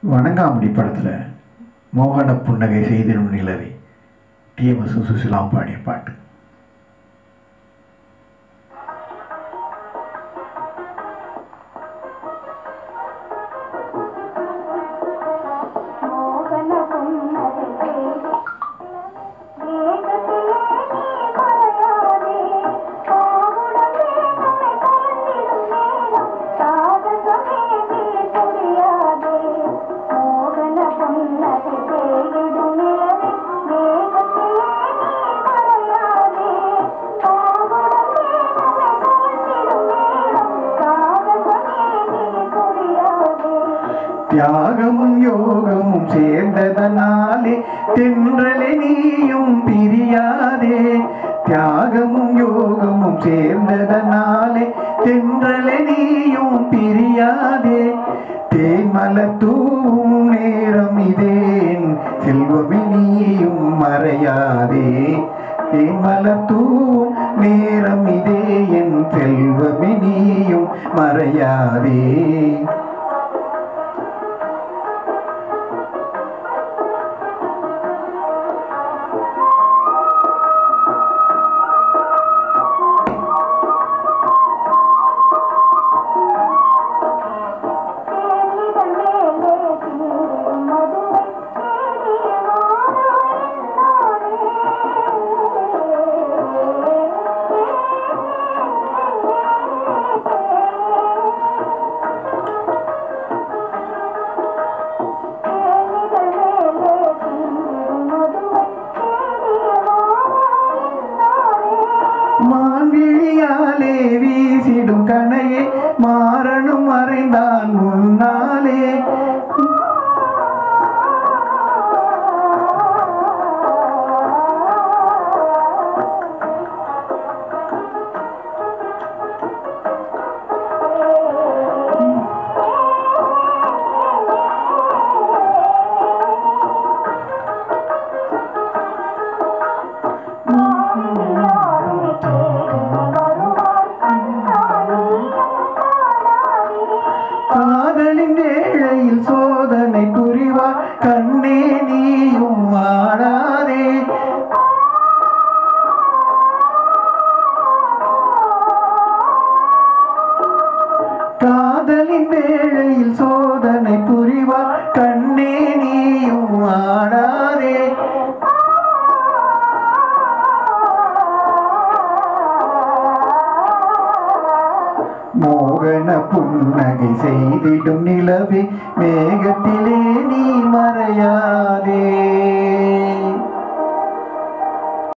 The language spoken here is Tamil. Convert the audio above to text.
வணங்காமுடி படத்தில் மோகன புன்னகை செய்திடும் நிலவை டிஎம்எஸ் சுசிலா பாடிய பாட்டு மோகன புன்னகை செய்தி வேகத்திலே நீ மறையாதே காவுடன் வேகமை கலந்திடும் நேரம் சாகசமே நீ புரியாதே மோகன புன்னகை செய்திடும் நிலவே வேகத்திலே நீ மறையாதே காவுடன் வேகமை கலந்திடும் நேரம் சாகசமே நீ புரியாதே தியாகமும் யோகமும் சேர்ந்ததனாலே தென்றலே நீயும் பிரியாதே தியாகமும் யோகமும் சேர்ந்ததனாலே தென்றலே நீயும் பிரியாதே தேன்மலர் தூவும் நேரம் இதேன் செல்வமே நீயும் மறையாதே தேன்மலர் தூவும் நேரம் இதே என் செல்வமே நீயும் மறையாதே தேனிதழ் மேலே தீரும் மதுவை தேடிய வானம் நானே. தேனிதழ் மேலே தீரும் மதுவை தேடிய வானம் நானே. மான்விழியாலே வீசிடும் கணையே மாறனும் மறைந்தான் முன்னாலே காதலின் வேளையில் சோதனை புரிவார் கண்ணே நீயும் வாடாதே காதலின் வேளையில் சோதனை புரிவார் கண்ணே நீயும் வாடாதே மோகன புன்னகை செய்திடும் நிலவே மேகத்திலே நீ மறையாதே